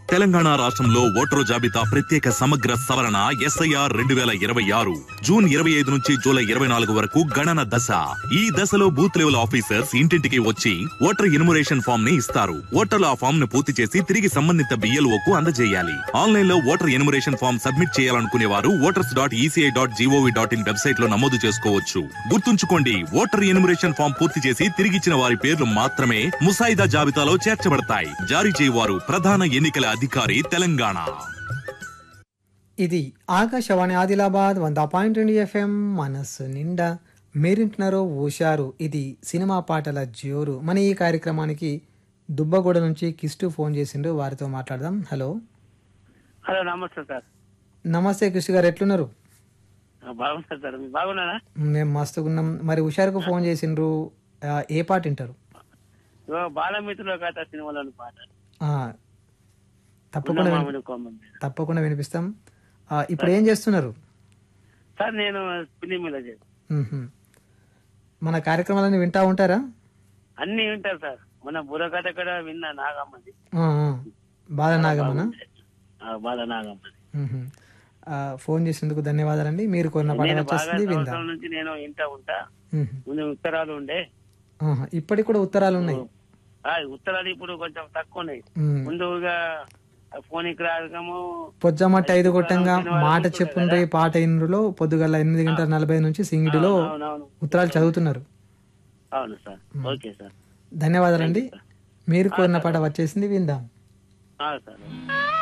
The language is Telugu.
తెలంగాణ రాష్ట్రంలో ఓటరు జాబితా ప్రత్యేక సమగ్ర సవరణ ఎస్ఐఆర్ రెండు వేల ఇరవై ఆరు జూన్ ఇరవై ఐదు నుంచి జూలై ఇరవై నాలుగు వరకు గణన దశ ఈ దశలో బూత్ లెవెల్ ఆఫీసర్స్ ఇంటింటికి వచ్చి ఓటర్ ఎన్యుమరేషన్ ఫామ్ ని ఇస్తారు ఓటర్లు ఆ ఫామ్ ను పూర్తి చేసి తిరిగి సంబంధిత BLO కు అందజేయాలి ఆన్లైన్ లో ఓటర్ ఎన్యుమరేషన్ ఫామ్ సబ్మిట్ చేయాలనుకునే వారు voters dot ECI dot gov dot in website లో నమోదు చేసుకోవచ్చు గుర్తుంచుకోండి ఓటర్ ఎన్యుమరేషన్ ఫామ్ పూర్తి చేసి తిరిగిచ్చిన వారి పేర్లు మాత్రమే ముసాయిదా జాబితాలో చేర్చబడతాయి జారీ చేయవారు ప్రధాన ఎన్నికల అధికారి తెలంగాణ ఇది ఆకాశవాణి ఆదిలాబాద్ వంద పాయింట్ రెండు ఎఫ్ఎం మనస్సు నిండా మీరింటున్నారో ఊషారు ఇది సినిమా పాటల జోరు మన ఈ కార్యక్రమానికి దుబ్బగూడ నుంచి కిస్టు ఫోన్ చేసిండు వారితో మాట్లాడదాం హలో హలో నమస్తే సార్ నమస్తే కిస్టు గారు ఎట్లున్నారు ఆ, బాగున్నారు సార్ మీరు బాగున్నారా మేము మస్తుగున్నాం మరి హుషారుకు ఫోన్ చేసిండ్రు ఆ, ఏ పాట వింటారు ఇగో బాలమిత్రుల కథ సినిమాలోని పాట ఆ, తప్పకుండా విని- మామిడి కొమ్మని. తప్పకుండా వినిపిస్తాం ఆ, ఇప్పుడు ఏం చేస్తున్నారు సార్ నేను ఫిలిం మీద చేస్తాను మ్మ్హ్మ్. మన కార్యక్రమాలన్నీ వింటా ఉంటారా అన్ని వింటారు సార్ మన బుర్ర కథ కూడా విన్నా నాగమ్మది ఆ, ఆ. బాల నాగమ్మనా ఆ, బాల నాగమ్మది మ్మ్హ్మ్. ఆ, ఫోన్ చేసినందుకు ధన్యవాదాలండి మీరు కొన్న పాట నేను బాగా వచ్చేస్తుంది విందాం సంవత్సరం నుంచి నేను వింటా ఉంటా మ్మ్హ్మ్. ముందు ఉత్తరాలు ఉండే ఆహా. ఇప్పటికి కూడా ఉత్తరాలు ఉన్నాయి ఆ ఉత్తరాలు ఇప్పుడు కొంచెం తక్కువ ఉన్నాయి మ్మ్. ముందుగా ఫోన్కి రాగము పొజ్జమట్టి ఐదు కొట్టంగా మాట చెప్పుండ్రి పాట ఇంద్రులో పొద్దుగల ఎనిమిది గంటల నలభై నుంచి సింగిడిలో అవునవును ఉత్తరాలు చదువుతున్నారు అవును సార్ ఓకే సార్ ధన్యవాదాలండి మీరు కోరిన పాట వచ్చేసింది విందాం ఆ, సార్